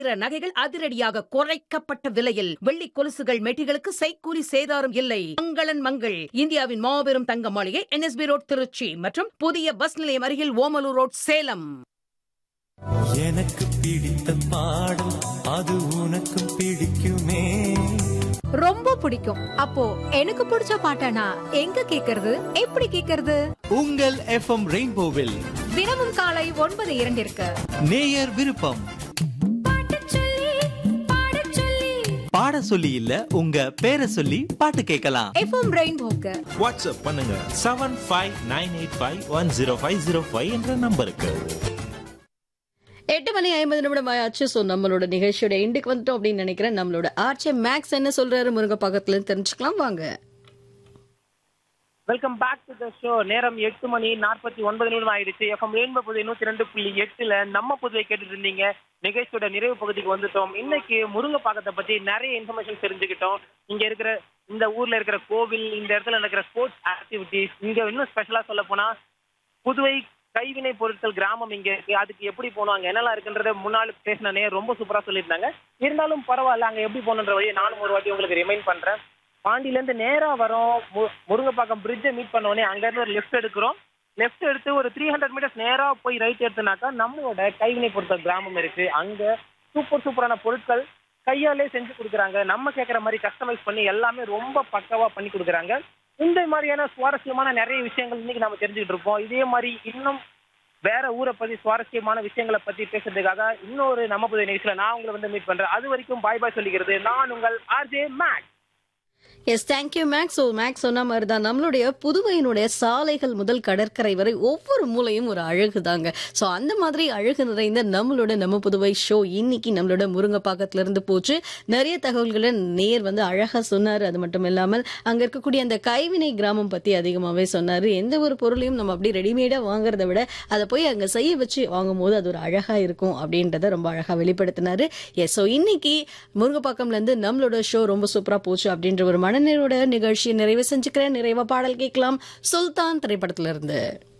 பிற நகைகள் அதிரடியாக குறைக்கப்பட்ட விலையில் வெள்ளி கொலுசுகள் மெட்டிகளுக்கு செய்கூலி சேதாரம் இல்லை மங்களன் மங்கள் இந்தியாவின் மாபெரும் தங்க மாளிகை என்எஸ்பி ரோட் திருச்சி மற்றும் புதிய பஸ் நிலையம் அருகில் ஓமலூர் ரோட் சேலம் எனக்கு பிடித்த பாடல் அது உனக்கும் பிடிக்குமே ரொம்ப பிடிக்கும் அப்போ எனக்கு பிடிச்ச பாட்டனா எங்க கேக்குறது எப்படி கேக்குறது உங்கள் எஃப்எம் ரெயின்போவில் தினமும் காலை ஒன்பது இரண்டிற்கு நேயர் விருப்பம் பாடச் சொல்லி, பாடச் சொல்லி. பாட சொல்லி இல்ல உங்க பேரை சொல்லி பாட்டு கேட்கலாம் எஃப்எம் ரெயின்போக்கு வாட்ஸ்அப் பண்ணுங்க seven five nine eight five one zero five zero five என்ற நம்பருக்கு எட்டு மணி ஐம்பது நிமிடம் ஆச்சு ஸோ நம்மளோட நிகழ்ச்சியோட எண்டுக்கு வந்துட்டோம் அப்படின்னு நினைக்கிறேன் நம்மளோட ஆர்ச்சே மேக்ஸ் என்ன சொல்றாரு முருங்க பக்கத்துல தெரிஞ்சுக்கலாம் வாங்க welcome back to the show நேரம் எட்டு மணி நாற்பத்தி ஒன்பது நிமிடம் ஆயிடுச்சு எஃப்எம் ரெயின்போ புதுவை நூத்தி ரெண்டு புள்ளி எட்டுல நம்ம புதுவை கேட்டுட்டு இருந்தீங்க நிகழ்ச்சியோட நிறைவு பகுதிக்கு வந்துட்டோம் இன்னைக்கு முருங்கைப்பாக்கத்தை பத்தி நிறைய இன்ஃபர்மேஷன் தெரிஞ்சுக்கிட்டோம் இங்க இருக்கிற இந்த ஊர்ல இருக்கிற கோவில் இந்த இடத்துல நடக்கிற ஸ்போர்ட்ஸ் ஆக்டிவிட்டிஸ் இங்க இன்னும் ஸ்பெஷலா சொல்ல போனா புதுவை கைவினை பொருட்கள் கிராமம் இங்க இருக்கு அதுக்கு எப்படி போகணும் அங்க என்னெல்லாம் இருக்குன்றத முன்னாள் பேசினே ரொம்ப சூப்பரா சொல்லியிருந்தாங்க இருந்தாலும் பரவாயில்ல அங்க எப்படி போகணுன்ற வழியை நானும் ஒரு வாட்டி உங்களுக்கு ரிமைண்ட் பண்றேன் பாண்டியில இருந்து நேரா வரோம் மு- முருங்கைப்பாக்கம் பிரிட்ஜை மீட் பண்ண உடனே அங்க இருந்து ஒரு லெஃப்ட் எடுக்கிறோம் லெஃப்ட் எடுத்து ஒரு த்ரீ ஹண்ட்ரட் மீட்டர்ஸ் நேரா போய் ரைட் எடுத்தனாக்கா நம்மளோட கைவினை பொருட்கள் கிராமம் இருக்கு அங்க சூப்பர் சூப்பரான பொருட்கள் கையாலே செஞ்சு கொடுக்குறாங்க நம்ம கேட்குற மாதிரி கஸ்டமைஸ் பண்ணி எல்லாமே ரொம்ப பக்காவா பண்ணி கொடுக்குறாங்க இந்த மாதிரியான சுவாரஸ்யமான நிறைய விஷயங்கள் இன்னைக்கு நம்ம தெரிஞ்சுக்கிட்டு இருப்போம் இதே மாதிரி இன்னும் வேற ஊரை பத்தி சுவாரஸ்யமான விஷயங்களை பத்தி பேசுறதுக்காக இன்னொரு நம்ம புதிய நிகழ்ச்சியில நான் உங்களை வந்து மீட் பண்றேன் அது வரைக்கும் பாய் பாய் சொல்லிக்கிறது நான் உங்கள் RJ Max yes thank you Max so Max சொன்ன மாதிரி தான் நம்மளுடைய புதுவையினுடைய சாலைகள் முதல் கடற்கரை வரை ஒவ்வொரு மூலையும் ஒரு அழகு தாங்க ஸோ அந்த மாதிரி அழகு நிறைந்த நம்மளோட நம்ம புதுவை ஷோ இன்னைக்கு நம்மளோட முருங்கைப்பாக்கத்துல இருந்து போச்சு நிறைய தகவல்களை நேர் வந்து அழகா சொன்னாரு அது மட்டும் இல்லாமல் அங்க இருக்கக்கூடிய அந்த கைவினை கிராமம் பத்தி அதிகமாவே சொன்னாரு எந்த ஒரு பொருளையும் நம்ம அப்படியே ரெடிமேடா வாங்குறதை விட அதை போய் அங்க செய்ய வச்சு வாங்கும் போது அது ஒரு அழகா இருக்கும் அப்படின்றத ரொம்ப அழகா வெளிப்படுத்தினாரு எஸ் ஸோ இன்னைக்கு முருங்கைப்பாக்கம்ல இருந்து நம்மளோட ஷோ ரொம்ப சூப்பரா போச்சு அப்படின்ற ஒரு மனநிறைவோட நிகழ்ச்சியை நிறைவு செஞ்சுக்கிறேன் நிறைவா பாடல் கேட்கலாம் சுல்தான் திரைப்படத்துல இருந்து